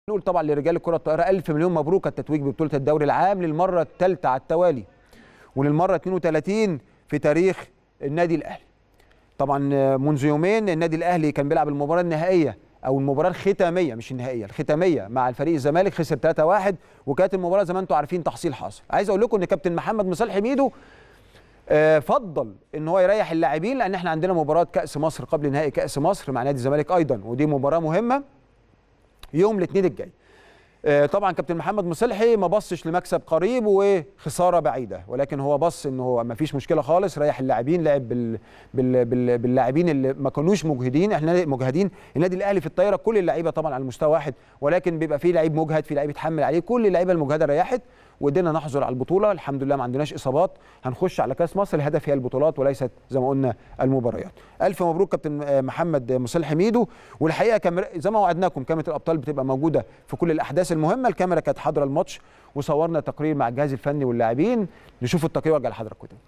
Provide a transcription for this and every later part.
نقول طبعا لرجال الكره الطائره الف مليون مبروك التتويج ببطوله الدوري العام للمره الثالثه على التوالي وللمره 32 في تاريخ النادي الاهلي طبعا منذ يومين النادي الاهلي كان بيلعب المباراه النهائيه او المباراه الختاميه مش النهائيه الختاميه مع الفريق الزمالك خسر 3-1 وكانت المباراه زي ما انتم عارفين تحصيل حاصل عايز اقول لكم ان كابتن محمد مصالح ميدو آه، فضل ان هو يريح اللاعبين لان احنا عندنا مباراه كاس مصر قبل نهائي كاس مصر مع نادي الزمالك ايضا ودي مباراه مهمه يوم الاثنين الجاي آه، طبعا كابتن محمد مصلحي ما بصش لمكسب قريب وخساره بعيده ولكن هو بص ان هو ما فيش مشكله خالص ريح اللاعبين لعب بال... بال... بال... باللاعبين اللي ما كانوش مجهدين احنا مجهدين النادي الاهلي في الطايره كل اللعيبه طبعا على مستوى واحد ولكن بيبقى في لعيب مجهد في لعيب يتحمل عليه كل اللعيبه المجهده ريحت وقدرنا نحصل على البطوله الحمد لله ما عندناش اصابات هنخش على كاس مصر الهدف هي البطولات وليست زي ما قلنا المباريات الف مبروك كابتن محمد مصلح ميدو والحقيقه كاميرا زي ما وعدناكم كاميرا الابطال بتبقى موجوده في كل الاحداث المهمه الكاميرا كانت حاضره الماتش وصورنا تقرير مع الجهاز الفني واللاعبين نشوف التقرير وارجع لحضراتكم تاني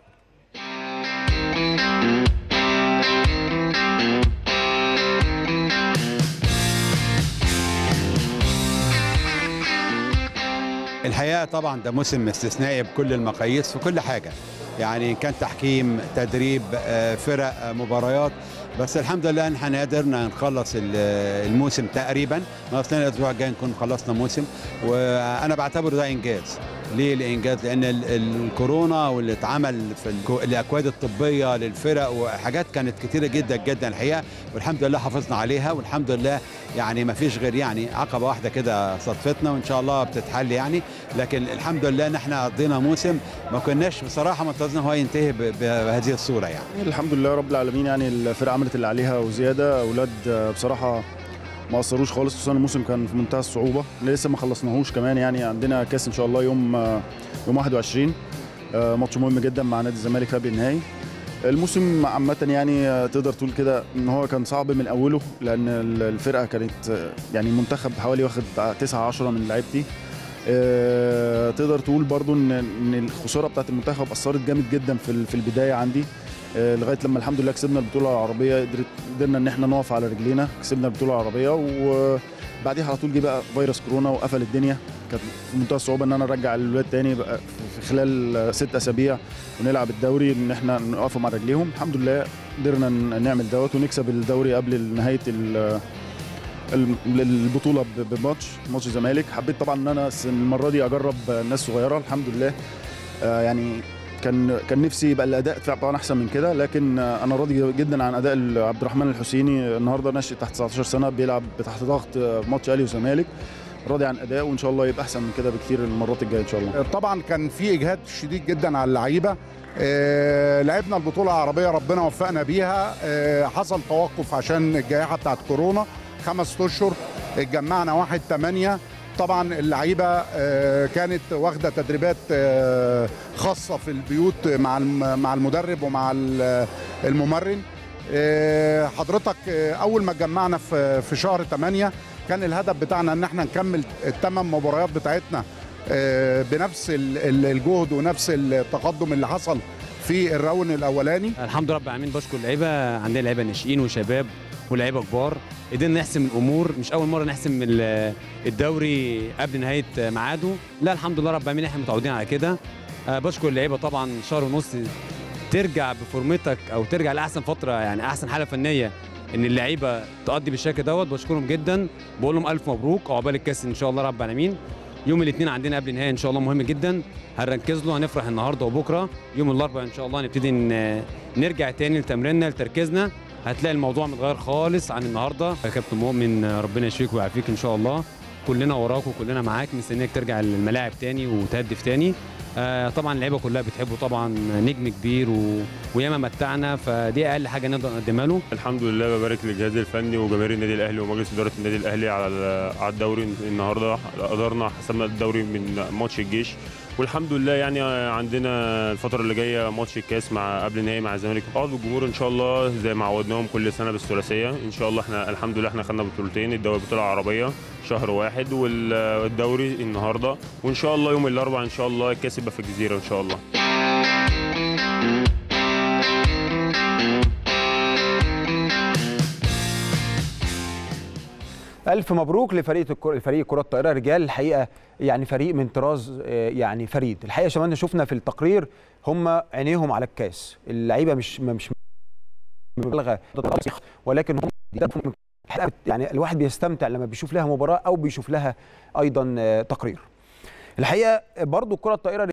الحقيقه طبعا ده موسم استثنائي بكل المقاييس في كل حاجه يعني كان تحكيم تدريب آه، فرق آه، مباريات بس الحمد لله ان احنا قدرنا نخلص ال- الموسم تقريبا ناقص لنا الاسبوع الجاي نكون خلصنا موسم وانا بعتبره ده انجاز ليه الانجاز لان ال- ال- الكورونا واللي اتعمل في الكو- الاكواد الطبيه للفرق وحاجات كانت كتيره جدا جدا الحقيقه والحمد لله حافظنا عليها والحمد لله يعني ما فيش غير يعني عقبه واحده كده صدفتنا وان شاء الله بتتحل يعني لكن الحمد لله ان احنا قضينا موسم ما كناش بصراحه منتظرين هو ينتهي ب- بهذه الصوره يعني الحمد لله رب العالمين يعني الفرقه عملت اللي عليها وزياده اولاد آه، بصراحه ما قصروش خالص خصوصا الموسم كان في منتهى الصعوبه لسه ما خلصناهوش كمان يعني عندنا كاس ان شاء الله يوم آه، يوم 21 آه، ماتش مهم جدا مع نادي الزمالك قبل النهائي الموسم عامة يعني آه، تقدر تقول كده ان هو كان صعب من اوله لان ال- الفرقه كانت آه، يعني المنتخب حوالي واخد 9 10 من لعيبتي آه، تقدر تقول برضو ان ان الخساره بتاعت المنتخب اثرت جامد جدا في ال- في البدايه عندي آه، لغايه لما الحمد لله كسبنا البطوله العربيه قدرت قدرنا ان احنا نقف على رجلينا كسبنا البطوله العربيه وبعديها على طول جه بقى فيروس كورونا وقفل الدنيا كانت في منتهى الصعوبه ان انا ارجع الولاد تاني بقى في خلال آه، ست اسابيع ونلعب الدوري ان احنا نقفهم على رجليهم الحمد لله قدرنا ن- نعمل دوت ونكسب الدوري قبل نهايه ال- الم- البطوله ب- بماتش ماتش الزمالك حبيت طبعا ان انا الس- المره دي اجرب ناس صغيره الحمد لله آه، يعني كان كان نفسي يبقى الاداء طبعا احسن من كده لكن آه، انا راضي جدا عن اداء ال- عبد الرحمن الحسيني النهارده ناشئ تحت 19 سنه بيلعب تحت ضغط آه، في ماتش اهلي وزمالك راضي عن اداء وان شاء الله يبقى احسن من كده بكتير المرات الجايه ان شاء الله طبعا كان في اجهاد شديد جدا على اللعيبه آه، لعبنا البطوله العربيه ربنا وفقنا بيها آه، حصل توقف عشان الجائحه بتاعت كورونا خمس اشهر اتجمعنا واحد تمانية طبعا اللعيبه آه، كانت واخده تدريبات آه، خاصه في البيوت مع الم- مع المدرب ومع ال- الممرن آه، حضرتك آه، اول ما اتجمعنا في في شهر 8 كان الهدف بتاعنا ان احنا نكمل الثمان مباريات بتاعتنا آه، بنفس ال- ال- الجهد ونفس التقدم اللي حصل في الراوند الاولاني الحمد لله رب العالمين بشكر اللعيبه عندنا لعيبه ناشئين وشباب ولاعيبه كبار قدرنا نحسم الامور مش اول مره نحسم ال- الدوري قبل نهايه ميعاده لا الحمد لله رب العالمين احنا متعودين على كده آه، بشكر اللعيبه طبعا شهر ونص ترجع بفورمتك او ترجع لاحسن فتره يعني احسن حاله فنيه ان اللعيبه تقضي بالشكل دوت بشكرهم جدا بقول لهم الف مبروك وعقبال الكاس ان شاء الله رب العالمين يوم الاثنين عندنا قبل النهائي ان شاء الله مهم جدا هنركز له هنفرح النهارده وبكره يوم الاربعاء ان شاء الله هنبتدي ن- نرجع تاني لتمريننا لتركيزنا هتلاقي الموضوع متغير خالص عن النهارده يا كابتن مؤمن ربنا يشفيك ويعافيك ان شاء الله كلنا وراك وكلنا معاك مستنيك ترجع الملاعب تاني وتهدف تاني آه طبعا اللعيبه كلها بتحبه طبعا نجم كبير و... وياما متعنا فدي اقل حاجه نقدر نقدمها له الحمد لله ببارك للجهاز الفني وجماهير النادي الاهلي ومجلس اداره النادي الاهلي على على الدوري النهارده قدرنا حسمنا الدوري من ماتش الجيش والحمد لله يعني عندنا الفتره اللي جايه ماتش الكاس مع قبل النهائي مع الزمالك اقعد بالجمهور ان شاء الله زي ما عودناهم كل سنه بالثلاثيه ان شاء الله احنا الحمد لله احنا خدنا بطولتين الدوري بطوله عربيه شهر واحد والدوري النهارده وان شاء الله يوم الاربعاء ان شاء الله الكاس يبقى في الجزيره ان شاء الله الف مبروك لفريق الكر... فريق كره الطائره رجال الحقيقه يعني فريق من طراز آه، يعني فريد الحقيقه شباب شفنا في التقرير هم عينيهم على الكاس اللعيبه مش مش مبالغه ولكن هم الحقيقة يعني الواحد بيستمتع لما بيشوف لها مباراه او بيشوف لها ايضا آه، تقرير الحقيقه برضو الكره الطائره